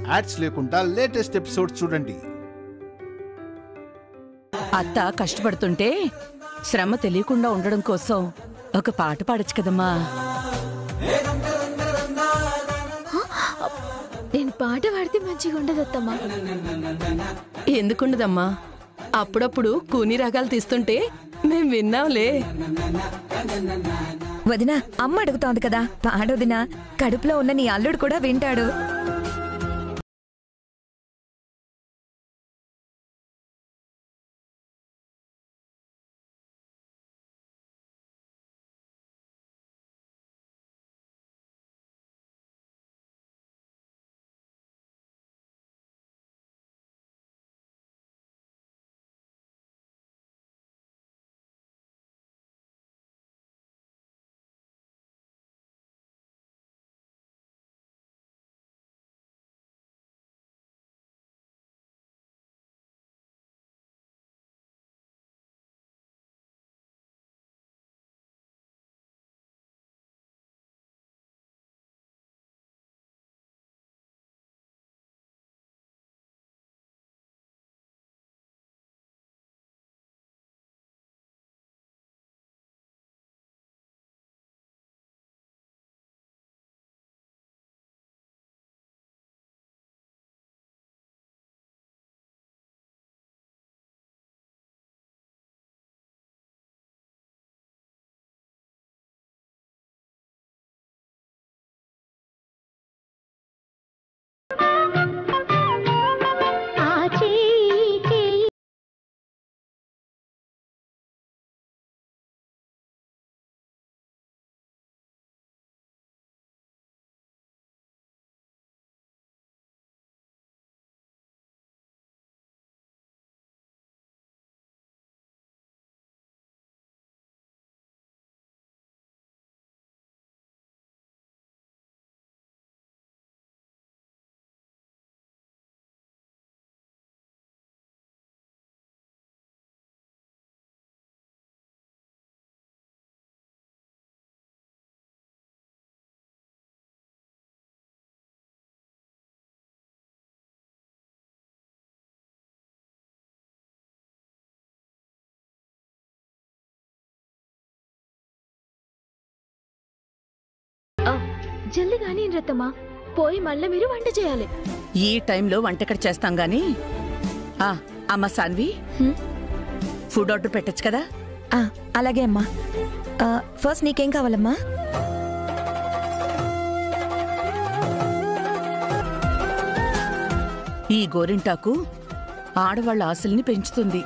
Ads లేకుండా latest episode చూడండి అత్త కష్టపడుతుంటే శ్రమ తెలియకుండా ఉండడం కోసం ఒక పాట పాడొచ్చు కదమ్మా నేను పాట పాడితే మంచిగా ఉండదు అత్తమ్మా ఎందుకుండదమ్మా అప్పుడప్పుడు కూని రాగాలు తీస్తుంటే మేం విన్నాంలే వదిన అమ్మ అడుగుతోంది కదా పాడొదినా కడుపులో ఉన్న నీ అల్లుడు కూడా వింటాడు జల్ది కానీ రత్తమ్మా పోయి మళ్ళీ మీరు వంట చేయాలి ఈ టైంలో వంటకడ చేస్తాం గాని ఆ అమ్మ సాన్వి హ్మ్? ఫుడ్ ఆర్డర్ పెట్టొచ్చు కదా ఆ, అలాగే అమ్మా ఆ, ఫస్ట్ నీకేం కావాలమ్మా ఈ గోరింటాకు ఆడవాళ్ళ ఆశల్ని పెంచుతుంది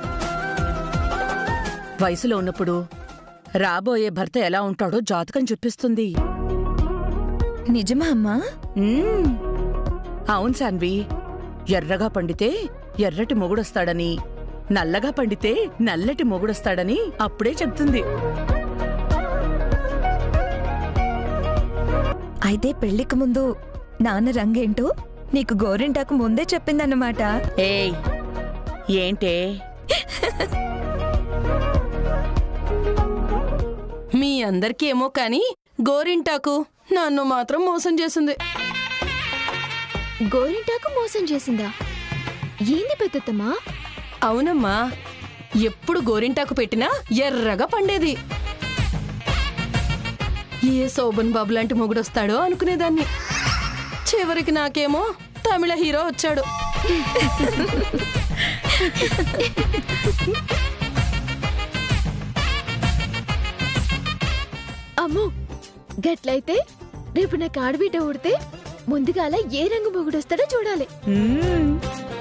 వయసులో ఉన్నప్పుడు రాబోయే భర్త ఎలా ఉంటాడో జాతకం చూపిస్తుంది నిజమా అమ్మా మ్మ్. అవును సాన్వి ఎర్రగా పండితే ఎర్రటి మొగుడొస్తాడని నల్లగా పండితే నల్లటి మొగుడొస్తాడని అప్పుడే చెప్తుంది అయితే పెళ్లికి ముందు నాన్న రంగేంటో నీకు గోరింటాకు ముందే చెప్పిందన్నమాట ఏయ్ ఏంటే మీ అందరికీ ఏమో కానీ గోరింటాకు నన్ను మాత్రం మోసం చేసింది గోరింటాకు మోసం చేసిందా ఏంది పెద్దత్తమ్మా అవునమ్మా ఎప్పుడు గోరింటాకు పెట్టినా ఎర్రగా పండేది ఏ శోభన్ బాబు లాంటి మొగుడొస్తాడో అనుకునేదాన్ని చివరికి నాకేమో తమిళ హీరో వచ్చాడు అమ్మో గట్లయితే రేపు నాకు ఆడబిడ్డ ఉడితే ముందుగాల ఏ రంగు మొగుడొస్తాడో చూడాలి మ్మ్.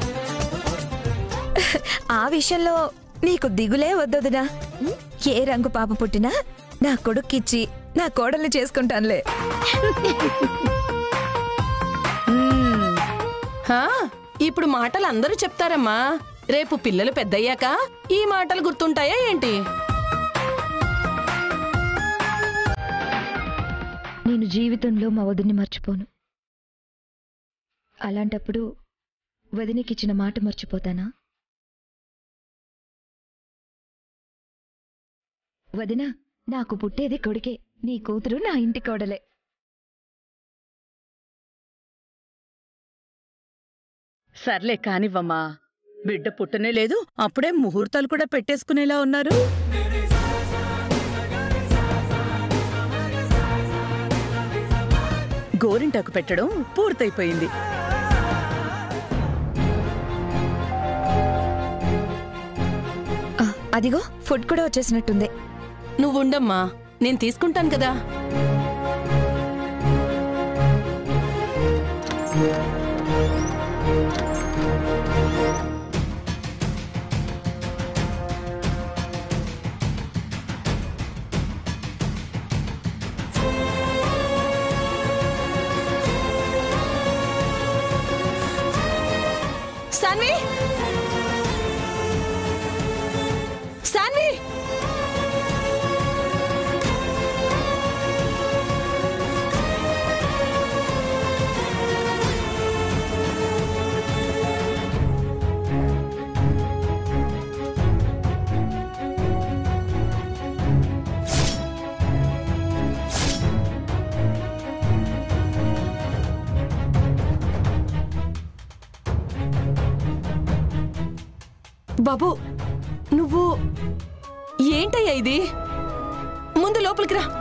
ఆ విషయంలో నీకు దిగులే వద్దొదినా ఏ రంగు పాప పుట్టినా నా కొడుక్కిచ్చి నా కోడలు చేసుకుంటానులే మ్మ్. హా, ఇప్పుడు మాటలు అందరూ చెప్తారమ్మా రేపు పిల్లలు పెద్దయ్యాక ఈ మాటలు గుర్తుంటాయా ఏంటి నేను జీవితంలో మా వదిన్ని మర్చిపోను అలాంటప్పుడు వదినకిచ్చిన మాట మర్చిపోతానా వదిన నాకు పుట్టేది కొడుకే నీ కూతురు నా ఇంటి కోడలే సర్లే కానివ్వమ్మా బిడ్డ పుట్టనే లేదు అప్పుడే ముహూర్తాలు కూడా పెట్టేసుకునేలా ఉన్నారు గోరింటాకు పెట్టడం పూర్తయిపోయింది ఆ, అదిగో ఫుడ్ కూడా వచ్చేసినట్టుంది నువ్వు ఉండమ్మా నేను తీసుకుంటాను కదా సాన్వి సాన్వి బాబు నువ్వు ఏంటయ్యా ఇది ముందు లోపలికి రా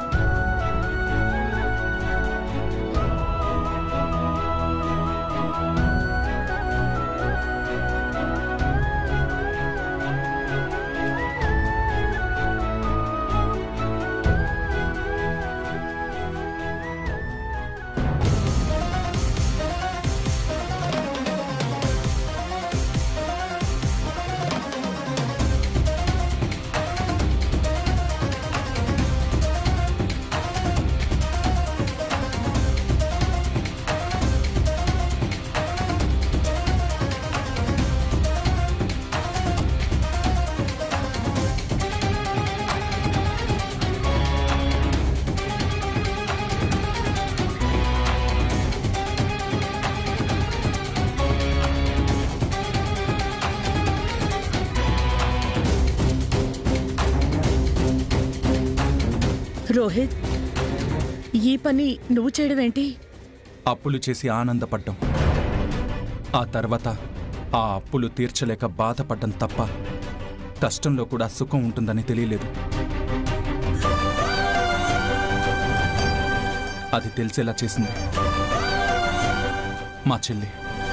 రోహిత్ ఈ పని నువ్వు చేయడం ఏంటి అప్పులు చేసి ఆనందపడ్డం ఆ తర్వాత ఆ అప్పులు తీర్చలేక బాధపడ్డం తప్ప కష్టంలో కూడా సుఖం ఉంటుందని తెలియలేదు అది తెలిసేలా చేసింది మా చెల్లి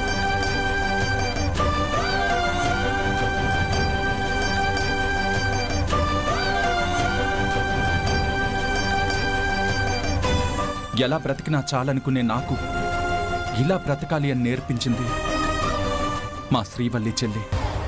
ఎలా బ్రతికినా చాలనుకునే నాకు ఇలా బ్రతకాలి అని నేర్పించింది మా శ్రీవల్లి చెల్లి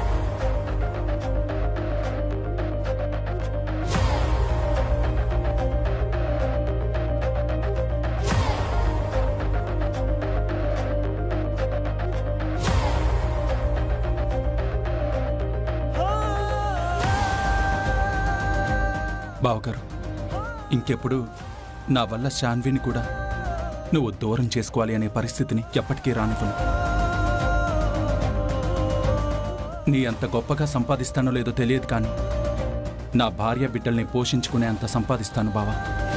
బావగారు ఇంకెప్పుడు నా వల్ల శాన్విని కూడా నువ్వు దూరం చేసుకోవాలి అనే పరిస్థితిని ఎప్పటికీ రానివ్వను నీ అంత గొప్పగా సంపాదిస్తానో లేదో తెలియదు కానీ నా భార్య బిడ్డల్ని పోషించుకునే అంత సంపాదిస్తాను బావా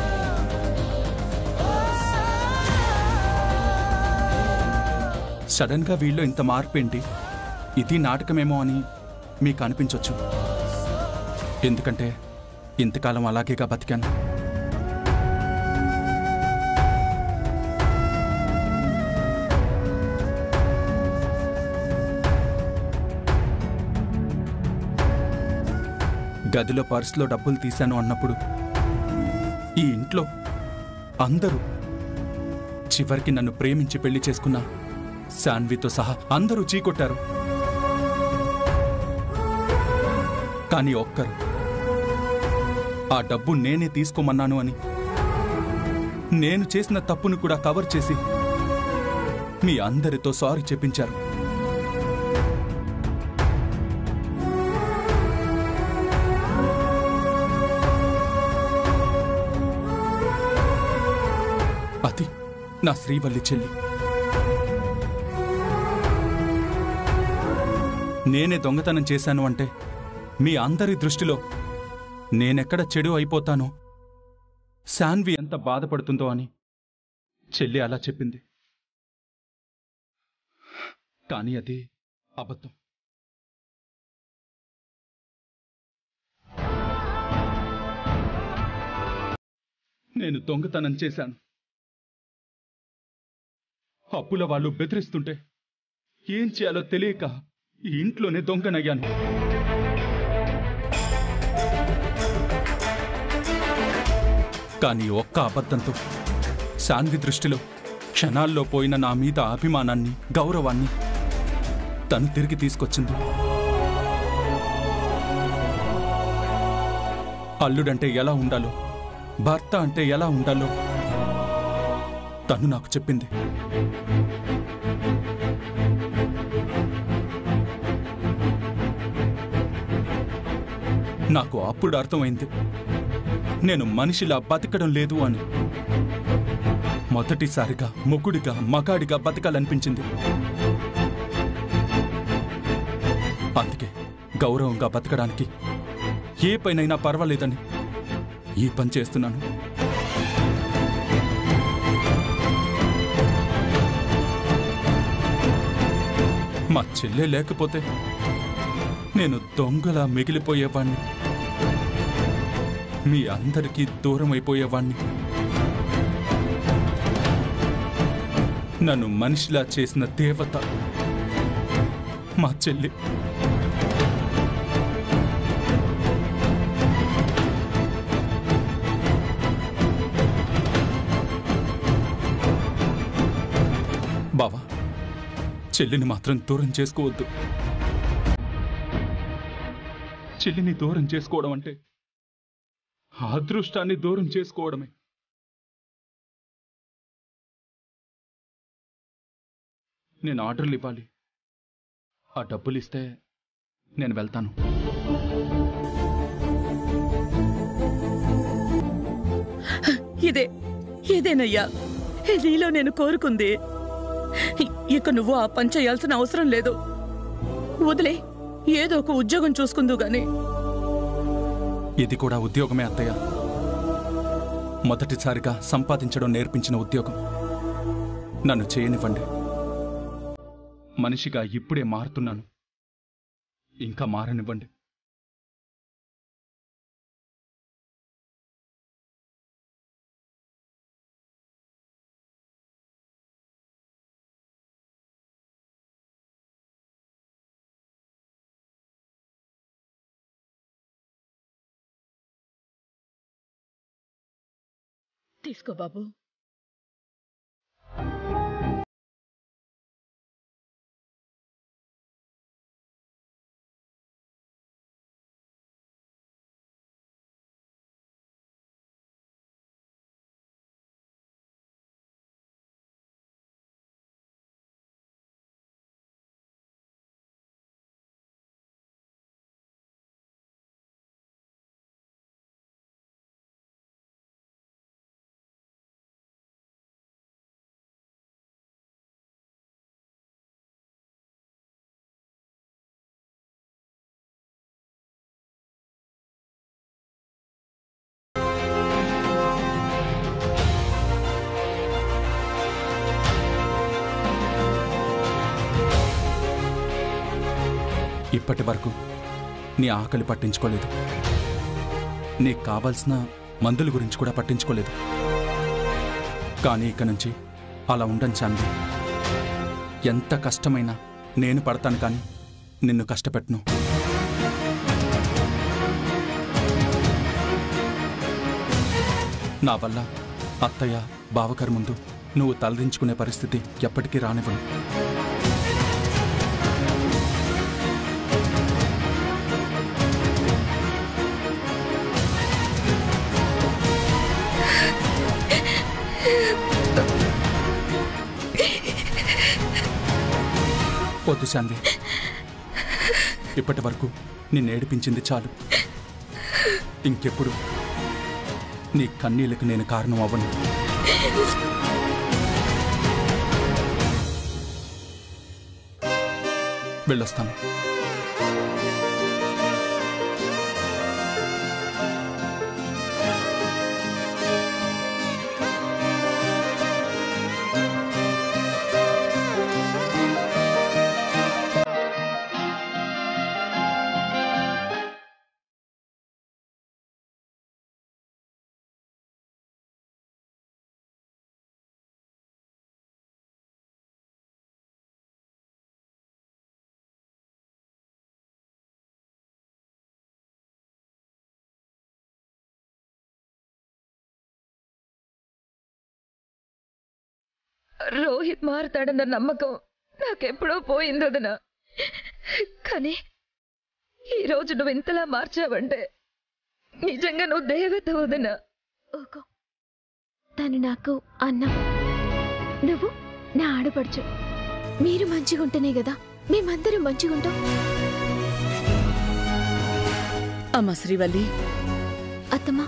సడన్గా వీళ్ళు ఇంత మార్పు ఏంటి ఇది నాటకమేమో అని మీకు అనిపించవచ్చు ఎందుకంటే ఇంతకాలం అలాగేగా బతికాను గదిలో పర్సులో డబ్బులు తీశాను అన్నప్పుడు ఈ ఇంట్లో అందరూ చివరికి నన్ను ప్రేమించి పెళ్లి చేసుకున్న శాన్వితో సహా అందరూ చీకొట్టారు కానీ ఒక్కరు ఆ డబ్బు నేనే తీసుకోమన్నాను అని నేను చేసిన తప్పును కూడా కవర్ చేసి మీ అందరితో సారీ చెప్పించారు అది నా శ్రీవల్లి చెల్లి నేనే దొంగతనం చేశాను అంటే మీ అందరి దృష్టిలో నేనెక్కడ చెడు అయిపోతానో శాన్వి ఎంత బాధపడుతుందో అని చెల్లి అలా చెప్పింది కానీ అది అబద్ధం నేను దొంగతనం చేశాను అప్పుల వాళ్ళు బెదిరిస్తుంటే ఏం చేయాలో తెలియక ఈ ఇంట్లోనే దొంగనయ్యాను కానీ ఒక్క అబద్ధంతో శాన్వి దృష్టిలో క్షణాల్లో పోయిన నా మీద అభిమానాన్ని గౌరవాన్ని తను తిరిగి తీసుకొచ్చింది అల్లుడంటే ఎలా ఉండాలో భర్త అంటే ఎలా ఉండాలో తను నాకు చెప్పింది నాకు అప్పుడు అర్థమైంది నేను మనిషిలా బతకడం లేదు అని మొదటిసారిగా మొగుడిగా మగాడిగా బతకాలనిపించింది అందుకే గౌరవంగా బతకడానికి ఏ పైనైనా పర్వాలేదని ఈ పని చేస్తున్నాను మా చెల్లె లేకపోతే నేను దొంగలా మిగిలిపోయేవాణ్ణి మీ అందరికీ దూరం అయిపోయేవాణ్ణి నన్ను మనిషిలా చేసిన దేవత మా చెల్లి బావా చెల్లిని మాత్రం దూరం చేసుకోవద్దు చెల్లిని దూరం చేసుకోవడం అంటే ఆ అదృష్టాన్ని దూరం చేసుకోవడమే నేను ఆర్డర్లు ఇవ్వాలి ఆ డబ్బులు ఇస్తే నేను వెళ్తాను ఇదే ఇదేనయ్యా నీలో నేను కోరుకుంది ఇ- ఇక నువ్వు ఆ పని చేయాల్సిన అవసరం లేదు వదిలే ఏదో ఒక ఉద్యోగం చూసుకుందు గాని ఇది కూడా ఉద్యోగమే అత్తయ్య మొదటిసారిగా సంపాదించడం నేర్పించిన ఉద్యోగం నన్ను చేయనివ్వండి మనిషిగా ఇప్పుడే మారుతున్నాను ఇంకా మారనివ్వండి తీసుకో బాబు ఇప్పటి వరకు నీ ఆకలి పట్టించుకోలేదు నీకు కావలసిన మందుల గురించి కూడా పట్టించుకోలేదు కానీ ఇక నుంచి అలా ఉండను చాంది ఎంత కష్టమైనా నేను పడతాను కానీ నిన్ను కష్టపెట్టను నా వల్ల అత్తయ్య బావగారి ముందు నువ్వు తలదించుకునే పరిస్థితి ఎప్పటికీ రానివ్వను వద్దు శాన్వి ఇప్పటి వరకు నిన్ను ఏడిపించింది చాలు ఇంకెప్పుడు నీ కన్నీళ్ళకి నేను కారణం అవ్వను వెళ్ళొస్తాను రోహిత్ మారుతాడన్న నమ్మకం నాకెప్పుడో పోయింది వదిన కానీ ఈ రోజు నువ్వు ఇంతలా మార్చావంటే నిజంగా నువ్వు దేవత వదిన ఓకో తను నాకు అన్న నువ్వు నా ఆడపడుచు మీరు మంచిగా ఉంటేనే కదా మేమందరం మంచిగా ఉంటాం అమ్మ శ్రీవల్లి అత్తమ్మా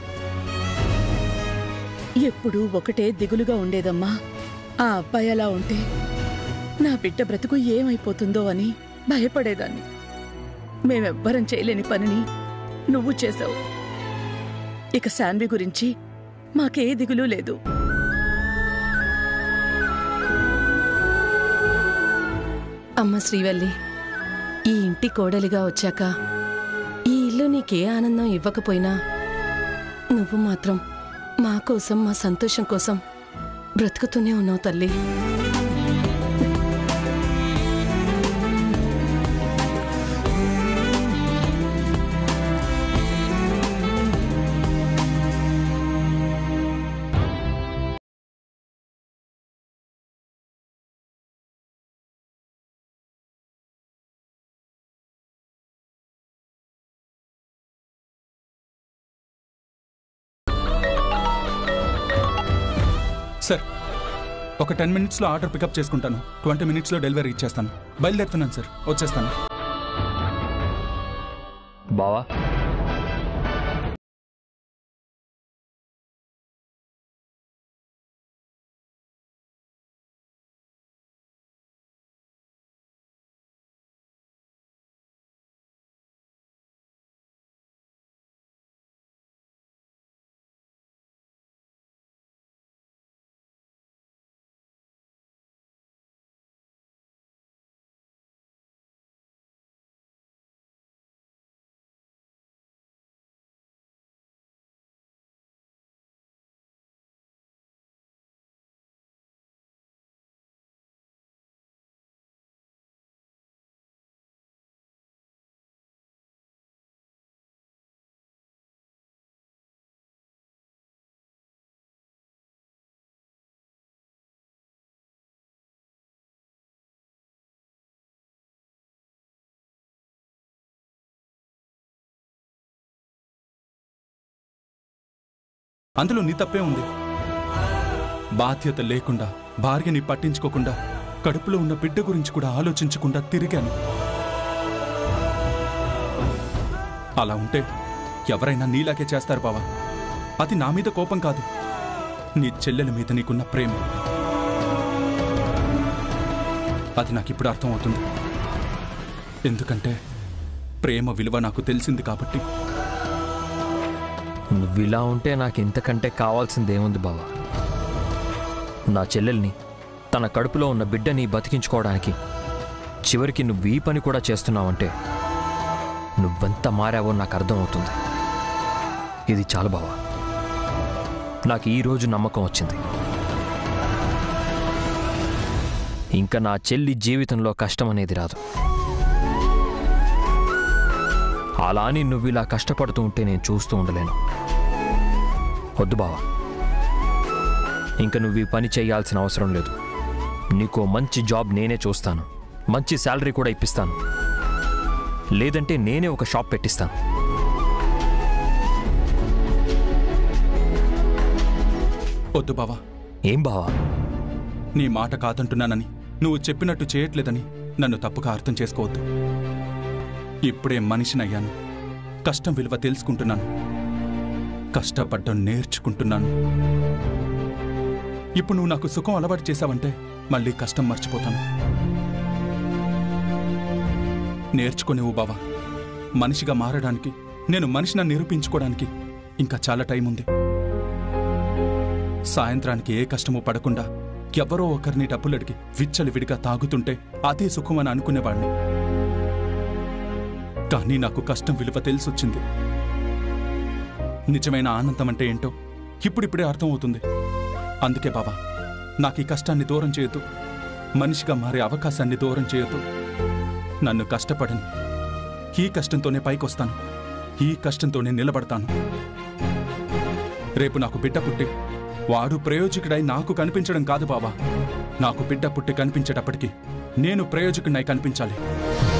ఎప్పుడూ ఒకటే దిగులుగా ఉండేదమ్మా ఆ అబ్బాయి అలా ఉంటే నా బిడ్డ బ్రతుకు ఏమైపోతుందో అని భయపడేదాన్ని మేమెవ్వరం చేయలేని పనిని నువ్వు చేశావు ఇక శాన్వి గురించి మాకే దిగులు లేదు అమ్మ శ్రీవల్లి ఈ ఇంటి కోడలిగా వచ్చాక ఈ ఇల్లు నీకే ఆనందం ఇవ్వకపోయినా నువ్వు మాత్రం మా కోసం మా సంతోషం కోసం బ్రతుకుతూనే ఉన్నావు తల్లి సార్ ఒక టెన్ మినిట్స్లో ఆర్డర్ పికప్ చేసుకుంటాను ట్వంటీ మినిట్స్లో డెలివరీ ఇచ్చేస్తాను బయలుదేరుతున్నాను సార్ వచ్చేస్తాను బావా అందులో నీ తప్పే ఉంది బాధ్యత లేకుండా భార్యని పట్టించుకోకుండా కడుపులో ఉన్న బిడ్డ గురించి కూడా ఆలోచించకుండా తిరిగాను అలా ఉంటే ఎవరైనా నీలాగే చేస్తారు బావా అది నా మీద కోపం కాదు నీ చెల్లెల మీద నీకున్న ప్రేమ అది నాకిప్పుడు అర్థమవుతుంది ఎందుకంటే ప్రేమ విలువ నాకు తెలిసింది కాబట్టి నువ్వు ఇలా ఉంటే నాకు ఇంతకంటే కావాల్సిందేముంది బావా నా చెల్లెల్ని తన కడుపులో ఉన్న బిడ్డని బతికించుకోవడానికి చివరికి నువ్వు ఈ పని కూడా చేస్తున్నావంటే నువ్వెంత మారావో నాకు అర్థమవుతుంది ఇది చాలు బావా నాకు ఈ రోజు నమ్మకం వచ్చింది ఇంకా నా చెల్లి జీవితంలో కష్టం అనేది రాదు అలా అని నువ్వు ఇలా కష్టపడుతూ ఉంటే నేను చూస్తూ ఉండలేను వద్దు బావా ఇంకా నువ్వు ఈ పని చేయాల్సిన అవసరం లేదు నీకో మంచి జాబ్ నేనే చూస్తాను మంచి శాలరీ కూడా ఇప్పిస్తాను లేదంటే నేనే ఒక షాప్ పెట్టిస్తాను వద్దు బావా ఏం బావా నీ మాట కాదంటున్నానని నువ్వు చెప్పినట్టు చేయట్లేదని నన్ను తప్పుగా అర్థం చేసుకోవద్దు ఇప్పుడే మనిషినయ్యాను కష్టం విలువ తెలుసుకుంటున్నాను కష్టపడ్డం నేర్చుకుంటున్నాను ఇప్పుడు నువ్వు నాకు సుఖం అలవాటు చేశావంటే మళ్ళీ కష్టం మర్చిపోతాను నేర్చుకునేవు బావా మనిషిగా మారడానికి నేను మనిషిని నిరూపించుకోవడానికి ఇంకా చాలా టైం ఉంది సాయంత్రానికి ఏ కష్టము పడకుండా ఎవరో ఒకరిని డబ్బులడిగి విచ్చలివిడిగా తాగుతుంటే అదే సుఖమని అనుకునేవాణ్ణి కానీ నాకు కష్టం విలువ తెలిసొచ్చింది నిజమైన ఆనందం అంటే ఏంటో ఇప్పుడిప్పుడే అర్థమవుతుంది అందుకే బాబా నాకు ఈ కష్టాన్ని దూరం చేయొద్దు మనిషిగా మారే అవకాశాన్ని దూరం చేయొద్దు నన్ను కష్టపడని ఈ కష్టంతోనే పైకొస్తాను ఈ కష్టంతోనే నిలబడతాను రేపు నాకు బిడ్డ పుట్టి వాడు ప్రయోజకుడై నాకు కనిపించడం కాదు బావా నాకు బిడ్డ పుట్టి కనిపించేటప్పటికి నేను ప్రయోజకుడినై కనిపించాలి